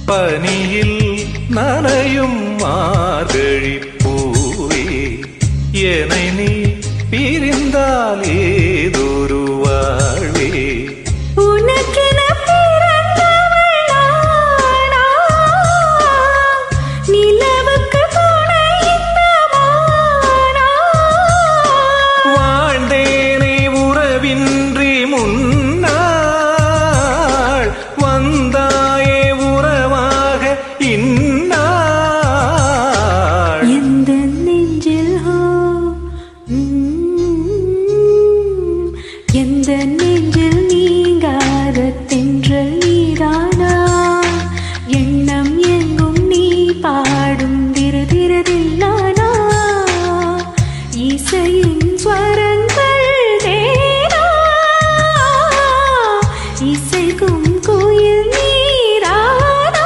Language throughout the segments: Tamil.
பனியில் நனையும் மார்கழி பூவே என்னை நீ பிரிந்தால் ஏதொரு வாழ்வே உனக்கென பிறந்தவள் நானா? நிலவுக்கு துணை இந்த மானா? வாழ்ந்தேனே உறவின்றி முன்னாள் வந்தாயே உறவாக இந்நாள் எந்த நெஞ்சில் ஹோ, ம், எந்த நெஞ்சில் நீங்காத தென்றல் நீதானா எண்ணம் எங்கும் நீ பாடும் திரு திருதில்லானா இசையின் ஸ்வரங்கள் தேனா இசைக்கும் கோயில் நீரானா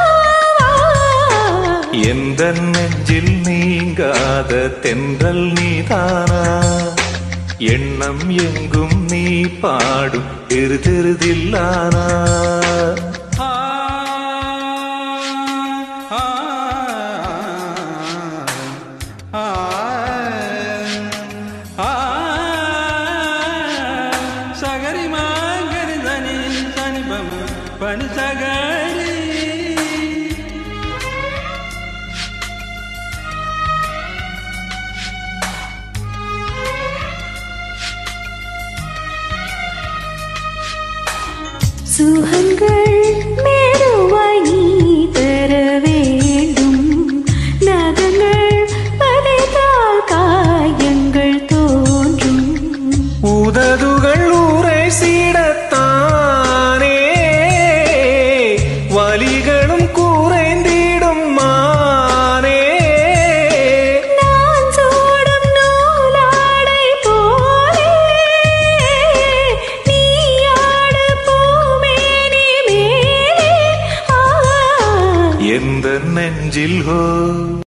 எந்த நெஞ்சில் நீங்காத தென்றல் நீதானா எண்ணம் எங்கும் நீ பாடும் திரு திருதில்லானா సగరి మాగరి దని సని బమ పని సగరి சுகங்கள் மெதுவாய் நீ தர வேண்டும் நகங்கள் பதைத்தால் காயங்கள் தோன்றும் உததுகள் ஊரை சீடத்தானே வலிகளும் குறைந்திடும் மானே நான் சூடும் நூலாடை போலே நீ ஆடு பூமேனி மேலே ஆ எந்த நெஞ்சில் ஹோ